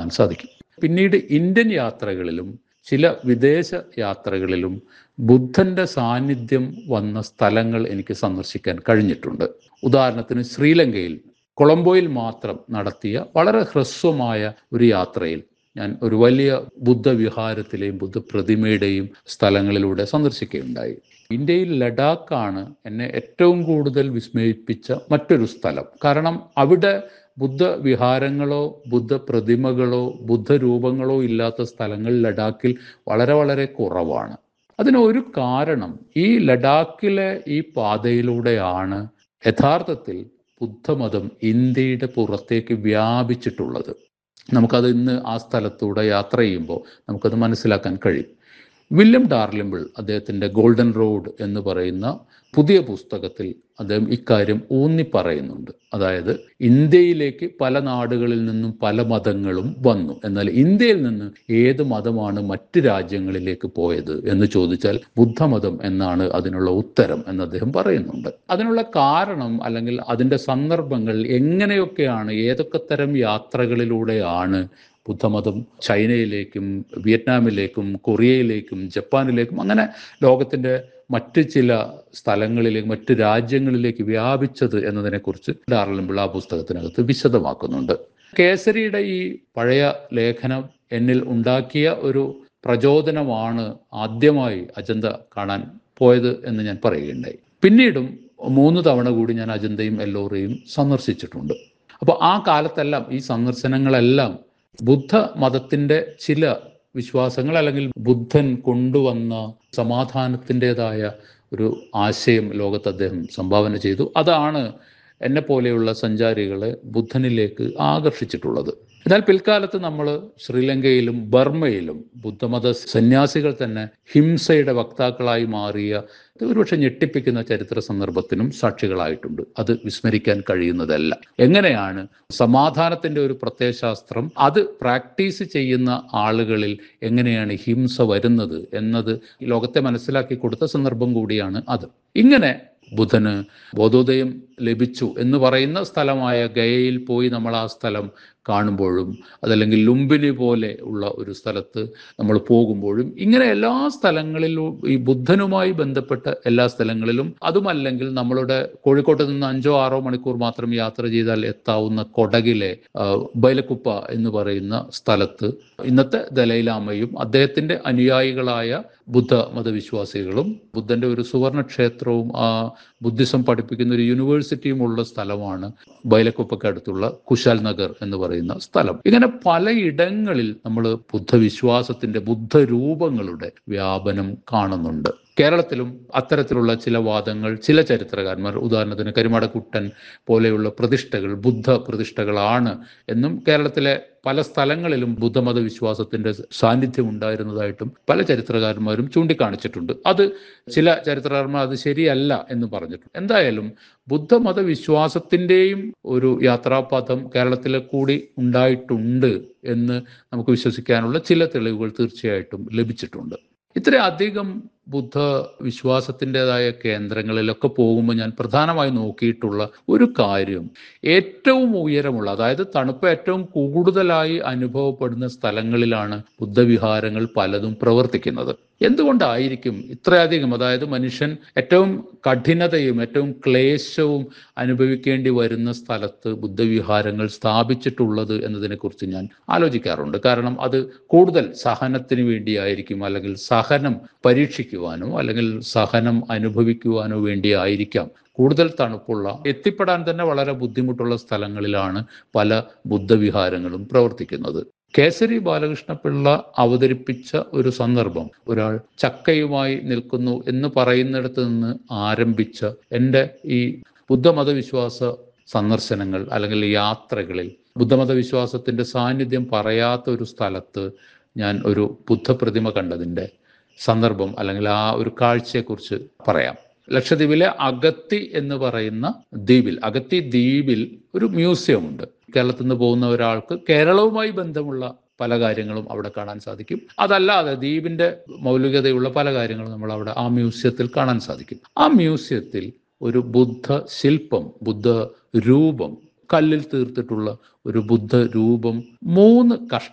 കാണാൻ സാധിക്കും പിന്നീട് ഇന്ത്യൻ യാത്രകളിലും ചില വിദേശ യാത്രകളിലും ബുദ്ധന്റെ സാന്നിധ്യം വന്ന സ്ഥലങ്ങൾ എനിക്ക് സന്ദർശിക്കാൻ കഴിഞ്ഞിട്ടുണ്ട് ഉദാഹരണത്തിന് ശ്രീലങ്കയിൽ കൊളംബോയിൽ മാത്രം നടത്തിയ വളരെ ഹ്രസ്വമായ ഒരു യാത്രയിൽ ഞാൻ ഒരു വലിയ ബുദ്ധവിഹാരത്തിലെയും ബുദ്ധ പ്രതിമയുടെയും സ്ഥലങ്ങളിലൂടെ സന്ദർശിക്കുകയുണ്ടായി ഇന്ത്യയിൽ ലഡാക്കാണ് എന്നെ ഏറ്റവും കൂടുതൽ വിസ്മയിപ്പിച്ച മറ്റൊരു സ്ഥലം കാരണം അവിടെ ബുദ്ധ വിഹാരങ്ങളോ ബുദ്ധ പ്രതിമകളോ ബുദ്ധരൂപങ്ങളോ ഇല്ലാത്ത സ്ഥലങ്ങൾ ലഡാക്കിൽ വളരെ വളരെ കുറവാണ് അതിന് ഒരു കാരണം ഈ ലഡാക്കിലെ ഈ പാതയിലൂടെയാണ് യഥാർത്ഥത്തിൽ ബുദ്ധമതം ഇന്ത്യയുടെ പുറത്തേക്ക് വ്യാപിച്ചിട്ടുള്ളത് നമുക്കത് ഇന്ന് ആ സ്ഥലത്തൂടെ യാത്ര ചെയ്യുമ്പോൾ നമുക്കത് മനസ്സിലാക്കാൻ കഴിയും വില്യം ഡാർലിംബിൾ അദ്ദേഹത്തിൻ്റെ ഗോൾഡൻ റോഡ് എന്ന് പറയുന്ന പുതിയ പുസ്തകത്തിൽ അദ്ദേഹം ഇക്കാര്യം ഊന്നി പറയുന്നുണ്ട് അതായത് ഇന്ത്യയിലേക്ക് പല നാടുകളിൽ നിന്നും പല മതങ്ങളും വന്നു എന്നാൽ ഇന്ത്യയിൽ നിന്ന് ഏത് മതമാണ് മറ്റ് രാജ്യങ്ങളിലേക്ക് പോയത് എന്ന് ചോദിച്ചാൽ ബുദ്ധമതം എന്നാണ് അതിനുള്ള ഉത്തരം എന്ന് അദ്ദേഹം പറയുന്നുണ്ട് അതിനുള്ള കാരണം അല്ലെങ്കിൽ അതിൻ്റെ സന്ദർഭങ്ങൾ എങ്ങനെയൊക്കെയാണ് ഏതൊക്കെ തരം യാത്രകളിലൂടെയാണ് ബുദ്ധമതം ചൈനയിലേക്കും വിയറ്റ്നാമിലേക്കും കൊറിയയിലേക്കും ജപ്പാനിലേക്കും അങ്ങനെ ലോകത്തിൻ്റെ മറ്റ് ചില സ്ഥലങ്ങളിലേക്ക് മറ്റ് രാജ്യങ്ങളിലേക്ക് വ്യാപിച്ചത് എന്നതിനെക്കുറിച്ച് ഡാർലിംബിൾ ആ പുസ്തകത്തിനകത്ത് വിശദമാക്കുന്നുണ്ട് കേസരിയുടെ ഈ പഴയ ലേഖനം എന്നിൽ ഉണ്ടാക്കിയ ഒരു പ്രചോദനമാണ് ആദ്യമായി അജന്ത കാണാൻ പോയത് എന്ന് ഞാൻ പറയുകയുണ്ടായി പിന്നീടും മൂന്ന് തവണ കൂടി ഞാൻ അജന്തയും എല്ലോറയും സന്ദർശിച്ചിട്ടുണ്ട് അപ്പോൾ ആ കാലത്തെല്ലാം ഈ സന്ദർശനങ്ങളെല്ലാം ബുദ്ധ മതത്തിൻ്റെ ചില വിശ്വാസങ്ങൾ അല്ലെങ്കിൽ ബുദ്ധൻ കൊണ്ടുവന്ന സമാധാനത്തിൻ്റെതായ ഒരു ആശയം ലോകത്ത് അദ്ദേഹം സംഭാവന ചെയ്തു അതാണ് എന്നെ പോലെയുള്ള സഞ്ചാരികളെ ബുദ്ധനിലേക്ക് ആകർഷിച്ചിട്ടുള്ളത് എന്നാൽ പിൽക്കാലത്ത് നമ്മൾ ശ്രീലങ്കയിലും ബർമ്മയിലും ബുദ്ധമത സന്യാസികൾ തന്നെ ഹിംസയുടെ വക്താക്കളായി മാറിയ ഒരുപക്ഷെ ഞെട്ടിപ്പിക്കുന്ന ചരിത്ര സന്ദർഭത്തിനും സാക്ഷികളായിട്ടുണ്ട് അത് വിസ്മരിക്കാൻ കഴിയുന്നതല്ല എങ്ങനെയാണ് സമാധാനത്തിന്റെ ഒരു പ്രത്യയശാസ്ത്രം അത് പ്രാക്ടീസ് ചെയ്യുന്ന ആളുകളിൽ എങ്ങനെയാണ് ഹിംസ വരുന്നത് എന്നത് ലോകത്തെ മനസ്സിലാക്കി കൊടുത്ത സന്ദർഭം കൂടിയാണ് അത് ഇങ്ങനെ ബുധന് ബോധോദയം ലഭിച്ചു എന്ന് പറയുന്ന സ്ഥലമായ ഗയയിൽ പോയി നമ്മൾ ആ സ്ഥലം കാണുമ്പോഴും അതല്ലെങ്കിൽ ലുംബിനി പോലെ ഉള്ള ഒരു സ്ഥലത്ത് നമ്മൾ പോകുമ്പോഴും ഇങ്ങനെ എല്ലാ സ്ഥലങ്ങളിലും ഈ ബുദ്ധനുമായി ബന്ധപ്പെട്ട എല്ലാ സ്ഥലങ്ങളിലും അതുമല്ലെങ്കിൽ നമ്മളുടെ കോഴിക്കോട്ട് നിന്ന് അഞ്ചോ ആറോ മണിക്കൂർ മാത്രം യാത്ര ചെയ്താൽ എത്താവുന്ന കൊടകിലെ ബൈലക്കുപ്പ എന്ന് പറയുന്ന സ്ഥലത്ത് ഇന്നത്തെ ദലൈലാമയും അദ്ദേഹത്തിന്റെ അനുയായികളായ ബുദ്ധ മതവിശ്വാസികളും ബുദ്ധന്റെ ഒരു സുവർണ ക്ഷേത്രവും ആ ബുദ്ധിസം പഠിപ്പിക്കുന്ന ഒരു യൂണിവേഴ്സിറ്റിയും ഉള്ള സ്ഥലമാണ് ബൈലക്കുപ്പയ്ക്ക് അടുത്തുള്ള കുശാൽ നഗർ എന്ന് പറയുന്ന സ്ഥലം ഇങ്ങനെ പലയിടങ്ങളിൽ നമ്മൾ ബുദ്ധവിശ്വാസത്തിന്റെ ബുദ്ധരൂപങ്ങളുടെ വ്യാപനം കാണുന്നുണ്ട് കേരളത്തിലും അത്തരത്തിലുള്ള ചില വാദങ്ങൾ ചില ചരിത്രകാരന്മാർ ഉദാഹരണത്തിന് കരിമടക്കുട്ടൻ പോലെയുള്ള പ്രതിഷ്ഠകൾ ബുദ്ധ പ്രതിഷ്ഠകളാണ് എന്നും കേരളത്തിലെ പല സ്ഥലങ്ങളിലും ബുദ്ധമത വിശ്വാസത്തിന്റെ സാന്നിധ്യം ഉണ്ടായിരുന്നതായിട്ടും പല ചരിത്രകാരന്മാരും ചൂണ്ടിക്കാണിച്ചിട്ടുണ്ട് അത് ചില ചരിത്രകാരന്മാർ അത് ശരിയല്ല എന്ന് പറഞ്ഞിട്ടുണ്ട് എന്തായാലും ബുദ്ധമത വിശ്വാസത്തിൻ്റെയും ഒരു യാത്രാപഥം കേരളത്തിലെ കൂടി ഉണ്ടായിട്ടുണ്ട് എന്ന് നമുക്ക് വിശ്വസിക്കാനുള്ള ചില തെളിവുകൾ തീർച്ചയായിട്ടും ലഭിച്ചിട്ടുണ്ട് ഇത്രയധികം ബുദ്ധ വിശ്വാസത്തിൻ്റെതായ കേന്ദ്രങ്ങളിലൊക്കെ പോകുമ്പോൾ ഞാൻ പ്രധാനമായി നോക്കിയിട്ടുള്ള ഒരു കാര്യം ഏറ്റവും ഉയരമുള്ള അതായത് തണുപ്പ് ഏറ്റവും കൂടുതലായി അനുഭവപ്പെടുന്ന സ്ഥലങ്ങളിലാണ് ബുദ്ധവിഹാരങ്ങൾ പലതും പ്രവർത്തിക്കുന്നത് എന്തുകൊണ്ടായിരിക്കും ഇത്രയധികം അതായത് മനുഷ്യൻ ഏറ്റവും കഠിനതയും ഏറ്റവും ക്ലേശവും അനുഭവിക്കേണ്ടി വരുന്ന സ്ഥലത്ത് ബുദ്ധവിഹാരങ്ങൾ സ്ഥാപിച്ചിട്ടുള്ളത് എന്നതിനെക്കുറിച്ച് ഞാൻ ആലോചിക്കാറുണ്ട് കാരണം അത് കൂടുതൽ സഹനത്തിന് വേണ്ടിയായിരിക്കും അല്ലെങ്കിൽ സഹനം പരീക്ഷിക്കുവാനോ അല്ലെങ്കിൽ സഹനം അനുഭവിക്കുവാനോ വേണ്ടിയായിരിക്കാം കൂടുതൽ തണുപ്പുള്ള എത്തിപ്പെടാൻ തന്നെ വളരെ ബുദ്ധിമുട്ടുള്ള സ്ഥലങ്ങളിലാണ് പല ബുദ്ധവിഹാരങ്ങളും പ്രവർത്തിക്കുന്നത് കേസരി ബാലകൃഷ്ണപിള്ള അവതരിപ്പിച്ച ഒരു സന്ദർഭം ഒരാൾ ചക്കയുമായി നിൽക്കുന്നു എന്ന് പറയുന്നിടത്ത് നിന്ന് ആരംഭിച്ച എൻ്റെ ഈ ബുദ്ധമത വിശ്വാസ സന്ദർശനങ്ങൾ അല്ലെങ്കിൽ യാത്രകളിൽ ബുദ്ധമത വിശ്വാസത്തിന്റെ സാന്നിധ്യം പറയാത്ത ഒരു സ്ഥലത്ത് ഞാൻ ഒരു ബുദ്ധപ്രതിമ കണ്ടതിൻ്റെ സന്ദർഭം അല്ലെങ്കിൽ ആ ഒരു കാഴ്ചയെക്കുറിച്ച് പറയാം ലക്ഷദ്വീപിലെ അഗത്തി എന്ന് പറയുന്ന ദ്വീപിൽ അഗത്തി ദ്വീപിൽ ഒരു മ്യൂസിയം ഉണ്ട് കേരളത്തിൽ നിന്ന് പോകുന്ന ഒരാൾക്ക് കേരളവുമായി ബന്ധമുള്ള പല കാര്യങ്ങളും അവിടെ കാണാൻ സാധിക്കും അതല്ലാതെ ദ്വീപിന്റെ മൗലികതയുള്ള പല കാര്യങ്ങളും നമ്മൾ അവിടെ ആ മ്യൂസിയത്തിൽ കാണാൻ സാധിക്കും ആ മ്യൂസിയത്തിൽ ഒരു ബുദ്ധ ശില്പം ബുദ്ധ രൂപം കല്ലിൽ തീർത്തിട്ടുള്ള ഒരു ബുദ്ധ രൂപം മൂന്ന് കഷ്ട